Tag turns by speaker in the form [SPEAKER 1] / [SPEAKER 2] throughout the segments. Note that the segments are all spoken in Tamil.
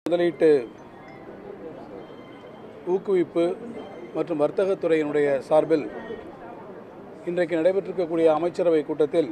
[SPEAKER 1] முதலீட்டு ஊக்குவிப்பு மற்றும் வர்த்தகத்துறையினுடைய சார்பில் இன்றைக்கு நடைபெற்றிருக்கக்கூடிய அமைச்சரவை கூட்டத்தில்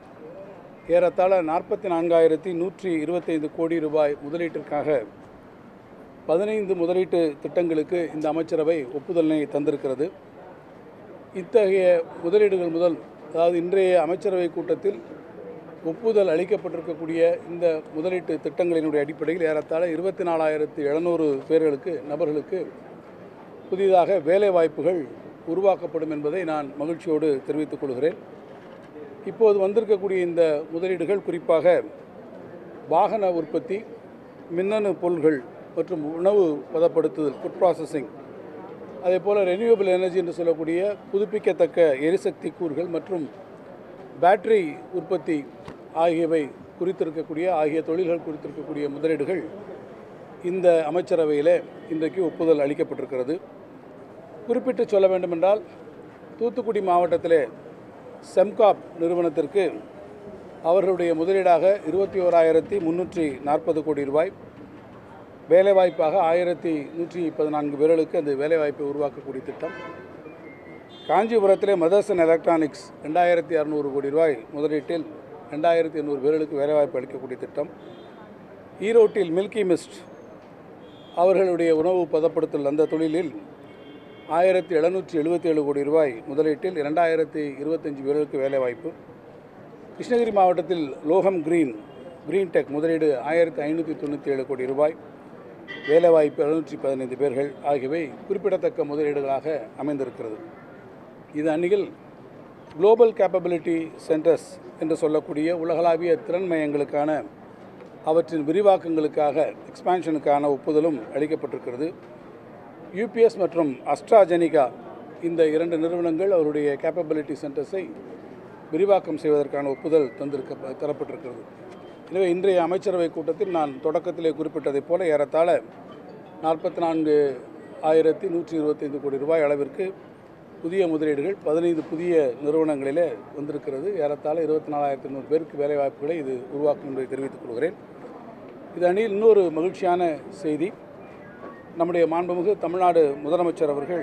[SPEAKER 1] ஏறத்தாழ நாற்பத்தி நான்காயிரத்தி நூற்றி இருபத்தைந்து கோடி ரூபாய் முதலீட்டிற்காக பதினைந்து முதலீட்டு திட்டங்களுக்கு இந்த அமைச்சரவை ஒப்புதலினை தந்திருக்கிறது இத்தகைய முதலீடுகள் முதல் அதாவது இன்றைய அமைச்சரவை கூட்டத்தில் ஒப்புதல் அளிக்கப்பட்டிருக்கக்கூடிய இந்த முதலீட்டு திட்டங்களினுடைய அடிப்படையில் ஏறத்தாழ இருபத்தி நாலாயிரத்து எழுநூறு பேர்களுக்கு நபர்களுக்கு புதிதாக வேலை வாய்ப்புகள் உருவாக்கப்படும் என்பதை நான் மகிழ்ச்சியோடு தெரிவித்துக் கொள்கிறேன் இப்போது வந்திருக்கக்கூடிய இந்த முதலீடுகள் குறிப்பாக வாகன உற்பத்தி மின்னணு பொருள்கள் மற்றும் உணவு பதப்படுத்துதல் ஃபுட் ப்ராசஸிங் அதே போல் ரெனியூவபிள் எனர்ஜி என்று சொல்லக்கூடிய புதுப்பிக்கத்தக்க எரிசக்தி கூறுகள் மற்றும் பேட்டரி உற்பத்தி ஆகியவை குறித்திருக்கக்கூடிய ஆகிய தொழில்கள் குறித்திருக்கக்கூடிய முதலீடுகள் இந்த அமைச்சரவையில் இன்றைக்கு ஒப்புதல் அளிக்கப்பட்டிருக்கிறது குறிப்பிட்டு சொல்ல வேண்டுமென்றால் தூத்துக்குடி மாவட்டத்திலே செம்காப் நிறுவனத்திற்கு அவர்களுடைய முதலீடாக இருபத்தி ஓராயிரத்தி முந்நூற்றி நாற்பது கோடி ரூபாய் வேலைவாய்ப்பாக ஆயிரத்தி நூற்றி பதினான்கு பேர்களுக்கு அந்த வேலைவாய்ப்பை உருவாக்கக்கூடிய திட்டம் காஞ்சிபுரத்திலே மதர்சன் எலக்ட்ரானிக்ஸ் ரெண்டாயிரத்தி அறநூறு கோடி ரூபாய் முதலீட்டில் ரெண்டாயிரத்தி எண்ணூறு பேர்களுக்கு வேலைவாய்ப்பு அளிக்கக்கூடிய திட்டம் ஈரோட்டில் மில்கி மிஸ்ட் அவர்களுடைய உணவு பதப்படுத்தல் அந்த தொழிலில் ஆயிரத்தி எழுநூற்றி எழுபத்தி ஏழு கோடி ரூபாய் முதலீட்டில் இரண்டாயிரத்தி இருபத்தஞ்சி பேர்களுக்கு வேலைவாய்ப்பு கிருஷ்ணகிரி மாவட்டத்தில் லோகம் கிரீன் கிரீன் டெக் முதலீடு ஆயிரத்தி ஐநூற்றி தொண்ணூற்றி ஏழு கோடி ரூபாய் வேலைவாய்ப்பு எழுநூற்றி பதினைந்து பேர்கள் ஆகியவை குறிப்பிடத்தக்க முதலீடுகளாக அமைந்திருக்கிறது இது அந்நிகள் குளோபல் கேப்பபிலிட்டி சென்டர்ஸ் என்று சொல்லக்கூடிய உலகளாவிய திறன் மையங்களுக்கான அவற்றின் விரிவாக்கங்களுக்காக எக்ஸ்பான்ஷனுக்கான ஒப்புதலும் அளிக்கப்பட்டிருக்கிறது யூபிஎஸ் மற்றும் அஸ்ட்ராஜெனிகா இந்த இரண்டு நிறுவனங்கள் அவருடைய கேப்பபிலிட்டி சென்டர்ஸை விரிவாக்கம் செய்வதற்கான ஒப்புதல் தந்திருக்க தரப்பட்டிருக்கிறது எனவே இன்றைய அமைச்சரவை கூட்டத்தில் நான் தொடக்கத்திலே குறிப்பிட்டதைப் போல ஏறத்தாழ நாற்பத்தி நான்கு ஆயிரத்தி நூற்றி இருபத்தைந்து கோடி ரூபாய் அளவிற்கு புதிய முதலீடுகள் பதினைந்து புதிய நிறுவனங்களிலே வந்திருக்கிறது ஏறத்தாழ இருபத்தி நாலாயிரத்தி நூறு பேருக்கு வேலைவாய்ப்புகளை இது உருவாக்கும் என்பதை தெரிவித்துக் கொள்கிறேன் இது அணியில் இன்னொரு மகிழ்ச்சியான செய்தி நம்முடைய மாண்புமிகு தமிழ்நாடு முதலமைச்சர் அவர்கள்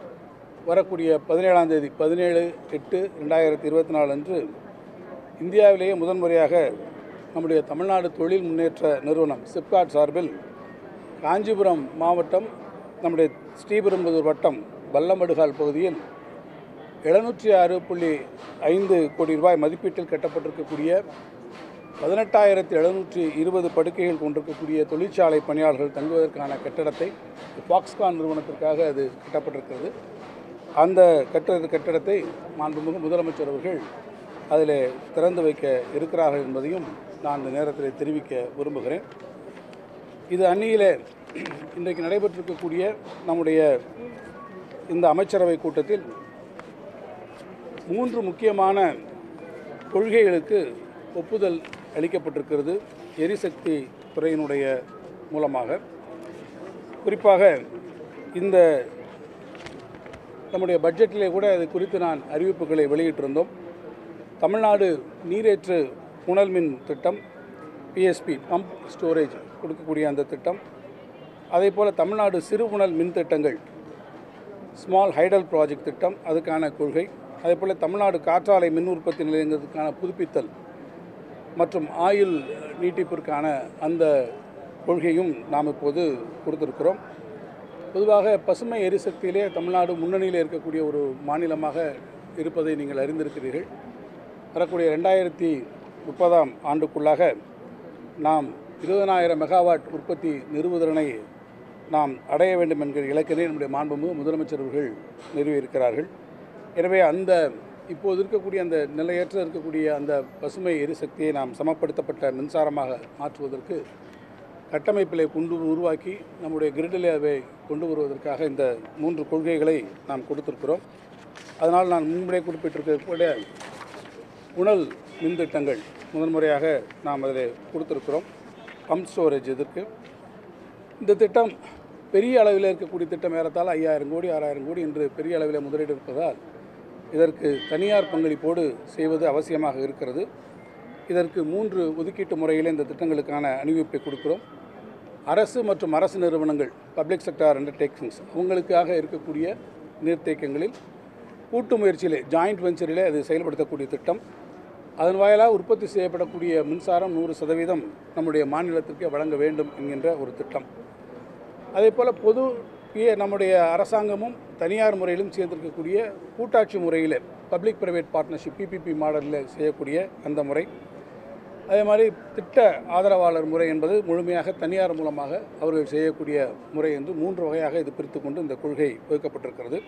[SPEAKER 1] வரக்கூடிய பதினேழாம் தேதி பதினேழு எட்டு ரெண்டாயிரத்தி இருபத்தி நாலு அன்று இந்தியாவிலேயே முதன்முறையாக நம்முடைய தமிழ்நாடு தொழில் முன்னேற்ற நிறுவனம் சிப்காட் சார்பில் காஞ்சிபுரம் மாவட்டம் நம்முடைய ஸ்ரீபெரும்புதூர் வட்டம் வல்லமடுகால் பகுதியில் எழுநூற்றி ஆறு புள்ளி ஐந்து கோடி ரூபாய் மதிப்பீட்டில் கட்டப்பட்டிருக்கக்கூடிய பதினெட்டாயிரத்தி எழுநூற்றி இருபது படுக்கைகள் கொண்டிருக்கக்கூடிய தொழிற்சாலை பணியாளர்கள் தங்குவதற்கான கட்டடத்தை ஃபாக்ஸ்கான் நிறுவனத்திற்காக அது கட்டப்பட்டிருக்கிறது அந்த கட்டட கட்டடத்தை மாண்புமிகு முதலமைச்சர் அவர்கள் அதில் திறந்து வைக்க இருக்கிறார்கள் என்பதையும் நான் இந்த நேரத்தில் தெரிவிக்க விரும்புகிறேன் இது அந்நியிலே இன்றைக்கு நடைபெற்றிருக்கக்கூடிய நம்முடைய இந்த அமைச்சரவை கூட்டத்தில் மூன்று முக்கியமான கொள்கைகளுக்கு ஒப்புதல் அளிக்கப்பட்டிருக்கிறது எரிசக்தி துறையினுடைய மூலமாக குறிப்பாக இந்த நம்முடைய பட்ஜெட்டிலே கூட அது குறித்து நான் அறிவிப்புகளை வெளியிட்டிருந்தோம் தமிழ்நாடு நீரேற்று புனல் மின் திட்டம் பிஎஸ்பி பம்ப் ஸ்டோரேஜ் கொடுக்கக்கூடிய அந்த திட்டம் அதே போல் தமிழ்நாடு சிறு புனல் மின் திட்டங்கள் ஸ்மால் ஹைடல் ப்ராஜெக்ட் திட்டம் அதுக்கான கொள்கை அதே போல் தமிழ்நாடு காற்றாலை மின் உற்பத்தி நிலையங்களுக்கான புதுப்பித்தல் மற்றும் ஆயுள் நீட்டிப்பிற்கான அந்த கொள்கையும் நாம் இப்போது கொடுத்துருக்கிறோம் பொதுவாக பசுமை எரிசக்தியிலே தமிழ்நாடு முன்னணியில் இருக்கக்கூடிய ஒரு மாநிலமாக இருப்பதை நீங்கள் அறிந்திருக்கிறீர்கள் வரக்கூடிய ரெண்டாயிரத்தி முப்பதாம் ஆண்டுக்குள்ளாக நாம் இருபதனாயிரம் மெகாவாட் உற்பத்தி நிறுவுதிறனை நாம் அடைய வேண்டும் என்கிற இலக்கினை நம்முடைய மாண்புமிகு முதலமைச்சர் அவர்கள் நிறுவியிருக்கிறார்கள் எனவே அந்த இப்போது இருக்கக்கூடிய அந்த நிலையற்ற இருக்கக்கூடிய அந்த பசுமை எரிசக்தியை நாம் சமப்படுத்தப்பட்ட மின்சாரமாக மாற்றுவதற்கு கட்டமைப்பிலே கொண்டு உருவாக்கி நம்முடைய கிரிடிலே அதை கொண்டு வருவதற்காக இந்த மூன்று கொள்கைகளை நாம் கொடுத்திருக்கிறோம் அதனால் நான் முன்பே குறிப்பிட்டிருக்கக்கூடிய புனல் மின் திட்டங்கள் முதன்முறையாக நாம் அதில் கொடுத்திருக்கிறோம் பம்ப் ஸ்டோரேஜ் இதற்கு இந்த திட்டம் பெரிய அளவில் இருக்கக்கூடிய திட்டம் ஏறத்தாழ ஐயாயிரம் கோடி ஆறாயிரம் கோடி என்று பெரிய அளவில் முதலீடு இருப்பதால் இதற்கு தனியார் பங்களிப்போடு செய்வது அவசியமாக இருக்கிறது இதற்கு மூன்று ஒதுக்கீட்டு முறையில் இந்த திட்டங்களுக்கான அணிவிப்பை கொடுக்கிறோம் அரசு மற்றும் அரசு நிறுவனங்கள் பப்ளிக் செக்டார் அண்டர்டேக்கிங்ஸ் அவங்களுக்காக இருக்கக்கூடிய நீர்த்தேக்கங்களில் கூட்டு முயற்சியிலே ஜாயிண்ட் வெஞ்சரிலே அது செயல்படுத்தக்கூடிய திட்டம் அதன் வாயிலாக உற்பத்தி செய்யப்படக்கூடிய மின்சாரம் நூறு சதவீதம் நம்முடைய மாநிலத்திற்கு வழங்க வேண்டும் என்கின்ற ஒரு திட்டம் அதே போல் பொது இய- நம்முடைய அரசாங்கமும் தனியார் முறையிலும் சேர்ந்திருக்கக்கூடிய கூட்டாட்சி முறையில் பப்ளிக் ப்ரைவேட் பார்ட்னர்ஷிப் பிபிபி மாடலில் செய்யக்கூடிய அந்த முறை அதே மாதிரி திட்ட ஆதரவாளர் முறை என்பது முழுமையாக தனியார் மூலமாக அவர்கள் செய்யக்கூடிய முறை என்று மூன்று வகையாக இது பிரித்து கொண்டு இந்த கொள்கை வகுக்கப்பட்டிருக்கிறது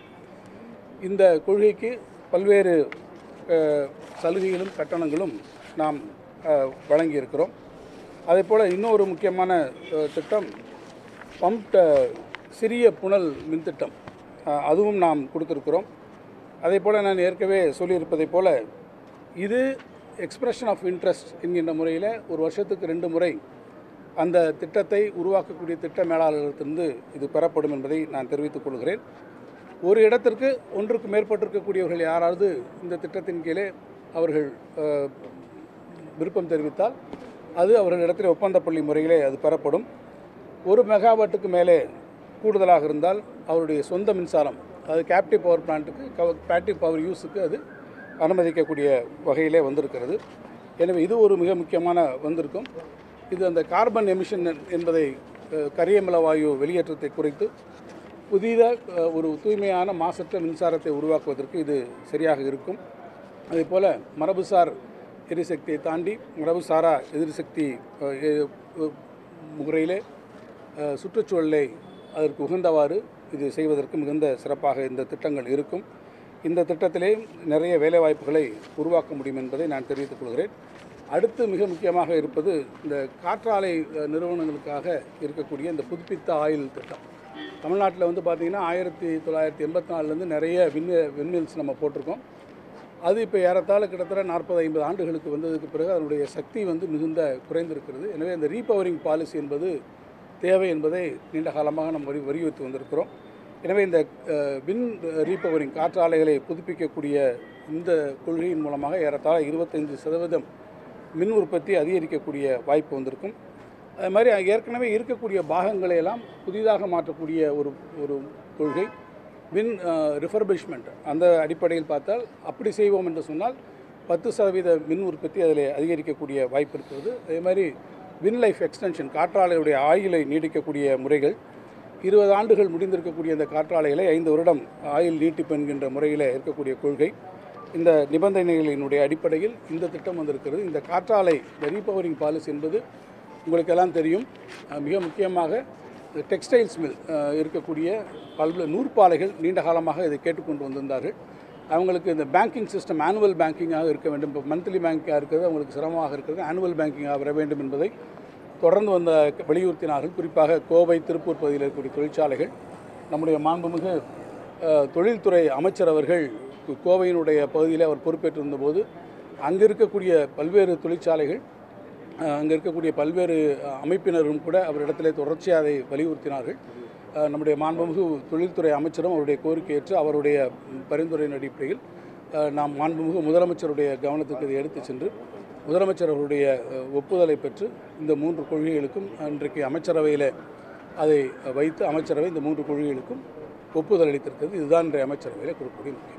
[SPEAKER 1] இந்த கொள்கைக்கு பல்வேறு அஹ், சலுகைகளும் கட்டணங்களும் நாம் அஹ், வழங்கியிருக்கிறோம் அதே போல் இன்னொரு முக்கியமான அஹ், திட்டம் பம்ப்ட் சிறிய புனல் மின்திட்டம் அஹ், அதுவும் நாம் கொடுத்துருக்கிறோம் அதே போல் நான் ஏற்கனவே சொல்லியிருப்பதைப் போல இது எக்ஸ்பிரஷன் ஆஃப் இன்ட்ரெஸ்ட் என்கின்ற முறையில் ஒரு வருஷத்துக்கு ரெண்டு முறை அந்த திட்டத்தை உருவாக்கக்கூடிய திட்ட மேலாளர்களிடத்திலிருந்து இது பெறப்படும் என்பதை நான் தெரிவித்துக் கொள்கிறேன் ஒரு இடத்திற்கு ஒன்றுக்கு மேற்பட்டிருக்கக்கூடியவர்கள் யாராவது இந்த திட்டத்தின் கீழே அவர்கள் அஹ், விருப்பம் தெரிவித்தால் அது அவர்களிடத்தில் ஒப்பந்தப்பள்ளி முறையிலே அது பெறப்படும் ஒரு மெகாவாட்டுக்கு மேலே கூடுதலாக இருந்தால் அவருடைய சொந்த மின்சாரம் அது கேப்டிவ் பவர் பிளான்ட்டுக்கு கேப்டிவ் பவர் யூஸுக்கு அது அனுமதிக்கக்கூடிய வகையிலே வந்திருக்கிறது எனவே இது ஒரு மிக முக்கியமான வந்திருக்கும் இது அந்த கார்பன் எமிஷன் என்பதை அஹ், கரியமில வாயு வெளியேற்றத்தை குறைத்து புதிதாக அஹ், ஒரு தூய்மையான மாசற்ற மின்சாரத்தை உருவாக்குவதற்கு இது சரியாக இருக்கும் அதே போல் மரபுசார் எரிசக்தியை தாண்டி மரபுசாரா எரிசக்தி அஹ், எ- அஹ், முறையிலே அஹ், சுற்றுச்சூழலை அதற்கு உகந்தவாறு இது செய்வதற்கு மிகுந்த சிறப்பாக இந்த திட்டங்கள் இருக்கும் இந்த திட்டத்திலே நிறைய வேலைவாய்ப்புகளை உருவாக்க முடியும் என்பதை நான் தெரிவித்துக் கொள்கிறேன் அடுத்து மிக முக்கியமாக இருப்பது இந்த காற்றாலை அஹ், நிறுவனங்களுக்காக இருக்கக்கூடிய இந்த புதுப்பித்த ஆயில் திட்டம் தமிழ்நாட்டில் வந்து பார்த்திங்கன்னா ஆயிரத்தி தொள்ளாயிரத்தி எண்பத்தி நாலுலேருந்து நிறைய விண் விண்மில்ஸ் நம்ம போட்டிருக்கோம் அது இப்போ ஏறத்தாழ கிட்டத்தட்ட நாற்பது ஐம்பது ஆண்டுகளுக்கு வந்ததுக்கு பிறகு அதனுடைய சக்தி வந்து மிகுந்த குறைந்திருக்கிறது எனவே அந்த ரீபவரிங் பாலிசி என்பது தேவை என்பதை நீண்ட காலமாக நம்ம வரி வலியுறுத்தி வந்திருக்கிறோம் எனவே இந்த அஹ், வின் ரீபவரிங் காற்றாலைகளை புதுப்பிக்கக்கூடிய இந்த கொள்கையின் மூலமாக ஏறத்தாழ இருபத்தைந்து சதவீதம் மின் உற்பத்தி அதிகரிக்கக்கூடிய வாய்ப்பு வந்திருக்கும் அது மாதிரி ஏற்கனவே இருக்கக்கூடிய பாகங்களை எல்லாம் புதிதாக மாற்றக்கூடிய ஒரு ஒரு கொள்கை வின் ரிஃபர்பிஷ்மெண்ட் அந்த அடிப்படையில் பார்த்தால் அப்படி செய்வோம் என்று சொன்னால் பத்து சதவீத மின் உற்பத்தி அதில் அதிகரிக்கக்கூடிய வாய்ப்பு இருக்கிறது அதே மாதிரி வின் லைஃப் எக்ஸ்டென்ஷன் காற்றாலையுடைய ஆயுளை நீடிக்கக்கூடிய முறைகள் இருபது ஆண்டுகள் முடிந்திருக்கக்கூடிய இந்த காற்றாலைகளை ஐந்து வருடம் ஆயுள் நீட்டிப்பு என்கின்ற முறையில் இருக்கக்கூடிய கொள்கை இந்த நிபந்தனைகளினுடைய அடிப்படையில் இந்த திட்டம் வந்திருக்கிறது இந்த காற்றாலை இந்த ரீபவரிங் பாலிசி என்பது உங்களுக்கெல்லாம் தெரியும் அஹ் மிக முக்கியமாக இந்த டெக்ஸ்டைல்ஸ் மில் இருக்கக்கூடிய பல்வேறு நூற்பாலைகள் நீண்ட காலமாக இதை கேட்டுக்கொண்டு வந்திருந்தார்கள் அவங்களுக்கு இந்த பேங்கிங் சிஸ்டம் ஆனுவல் பேங்கிங்காக இருக்க வேண்டும் இப்போ மந்த்லி பேங்கிங்காக இருக்கிறது அவங்களுக்கு சிரமமாக இருக்கிறது ஆனுவல் பேங்கிங்காக வர வேண்டும் என்பதை தொடர்ந்து வந்த வலியுறுத்தினார்கள் குறிப்பாக கோவை திருப்பூர் பகுதியில் இருக்கக்கூடிய தொழிற்சாலைகள் நம்முடைய மாண்புமிகு அஹ், தொழில்துறை அமைச்சர் அவர்கள் கோ- கோவையினுடைய பகுதியில் அவர் பொறுப்பேற்றிருந்தபோது அங்கே இருக்கக்கூடிய பல்வேறு தொழிற்சாலைகள் அஹ், அங்கே இருக்கக்கூடிய பல்வேறு அஹ், அமைப்பினரும் கூட அவரிடத்திலே தொடர்ச்சியாக அதை வலியுறுத்தினார்கள் அஹ், நம்முடைய மாண்புமிகு தொழில்துறை அமைச்சரும் அவருடைய கோரிக்கை ஏற்று அவருடைய ம், பரிந்துரையின் அடிப்படையில் அஹ், நாம் மாண்புமிகு முதலமைச்சருடைய கவனத்துக்கு இதை எடுத்துச் சென்று முதலமைச்சர் அவருடைய அஹ், ஒப்புதலை பெற்று இந்த மூன்று கொள்கைகளுக்கும் இன்றைக்கு அமைச்சரவையில் அதை வைத்து அமைச்சரவை இந்த மூன்று கொள்கைகளுக்கும் ஒப்புதல் அளித்திருக்கிறது இதுதான் இன்றைய அமைச்சரவையில் கொடுக்கக்கூடிய முக்கியமான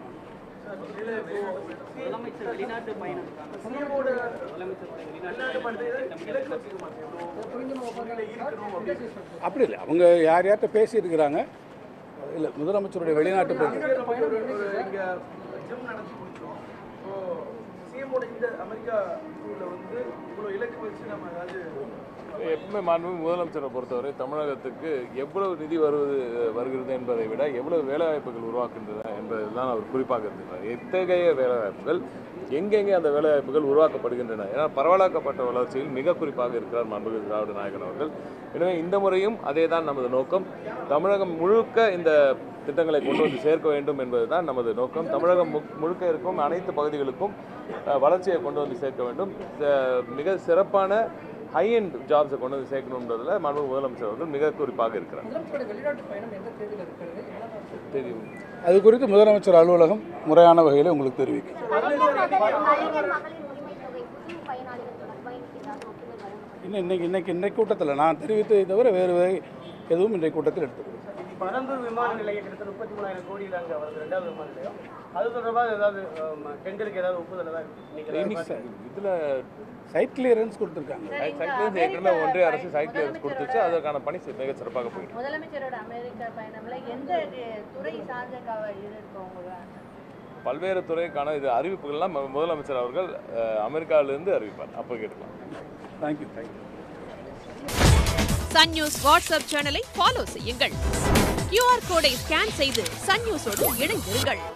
[SPEAKER 2] முதலமைச்சர் வெளிநாட்டு பயணம் முதலமைச்சருடைய வெளிநாட்டு
[SPEAKER 1] அப்படி இல்லை அவங்க யார் யார்கிட்ட பேசியிருக்கிறாங்க இல்லை முதலமைச்சருடைய வெளிநாட்டு பயணம்
[SPEAKER 3] இங்க ஜிம் நடத்தி முடிச்சோம் ஸோ சிஎமோட இந்த அமெரிக்கா டூரில் வந்து இவ்வளோ இலக்கு வச்சு நம்ம ஏதாவது
[SPEAKER 4] எப்பவுமே மாண்புமிகு முதலமைச்சரை பொறுத்தவரை தமிழகத்துக்கு எவ்வளவு நிதி வருவது வருகிறது என்பதை விட எவ்வளவு வேலைவாய்ப்புகள் உருவாக்குகின்றன என்பதுதான் அவர் குறிப்பாக இருந்திருக்கிறார் எத்தகைய வேலைவாய்ப்புகள் எங்கெங்கே அந்த வேலைவாய்ப்புகள் உருவாக்கப்படுகின்றன ஏன்னா பரவலாக்கப்பட்ட வளர்ச்சியில் மிக குறிப்பாக இருக்கிறார் மாண்புமிகு திராவிட நாயகன் அவர்கள் எனவே இந்த முறையும் அதே தான் நமது நோக்கம் தமிழகம் முழுக்க இந்த திட்டங்களை கொண்டு வந்து சேர்க்க வேண்டும் என்பதுதான் நமது நோக்கம் தமிழகம் மு- முழுக்க இருக்கும் அனைத்து பகுதிகளுக்கும் அஹ், வளர்ச்சியை கொண்டு வந்து சேர்க்க வேண்டும் அஹ், மிக சிறப்பான ஹை எண்ட் ஜாப்ஸை கொண்டு வந்து சேர்க்கணுன்றதுல மாண்பு முதலமைச்சர் அவர்கள் மிக குறிப்பாக இருக்கிறார் தெரியும்
[SPEAKER 1] அது குறித்து முதலமைச்சர் அலுவலகம் முறையான வகையில் உங்களுக்கு தெரிவிக்கும்
[SPEAKER 5] மகளிர் மகளிர் மகளிர் உரிமை தொகை புதிய பயனாளிகள் தொடர்பாக இன்னைக்கு ஏதாவது ஒப்புதல் வழங்கப்படும்
[SPEAKER 1] இன்னும் இன்னைக்கு இன்னைக்கு இன்றைக்கு கூட்டத்தில் நான் தெரிவித்ததை தவிர வேறு வே- எதுவும் இன்றைய கூட்டத்தில் எடுத்துக்கொள்ளும்
[SPEAKER 2] பரந்தூர் விமான நிலையம் கிட்டத்தட்ட முப்பத்தி மூணாயிரம் கோடியில் அங்கே வருது ரெண்டாவது விமான நிலையம் அது தொடர்பாக ஏதாவது டெண்டருக்கு ஏதாவது ஒப்புதல் ஏதாவது இன்னைக்கு
[SPEAKER 4] இன்னைக்கு இதுல
[SPEAKER 1] சைட் கிளியரன்ஸ் கொடுத்துருக்காங்க
[SPEAKER 4] சைக்கிள் ஏற்கனவே ஒன்றிய அரசு சைக்கிள் கிளியரன்ஸ் கொடுத்துச்சு அதற்கான பணி சி- மிகச் சிறப்பாக போயிட்டு
[SPEAKER 5] முதலமைச்சரோட அமெரிக்கா பயணம்ல எந்த டி- துறை சார்ந்த கவ இது இருக்கும் உங்களுக்கு
[SPEAKER 4] பல்வேறு துறைக்கான இது அறிவிப்புகள்லாம் மு- முதலமைச்சர் அவர்கள் அஹ், அமெரிக்காவிலிருந்து அறிவிப்பார் அப்போ கேட்டுக்கலாம்
[SPEAKER 1] thank you thank you
[SPEAKER 6] Sun News WhatsApp சேனலை ஃபாலோ செய்யுங்கள் கியூஆர் கோடை ஸ்கேன் செய்து சன் நியூஸோடு இணைந்திருங்கள்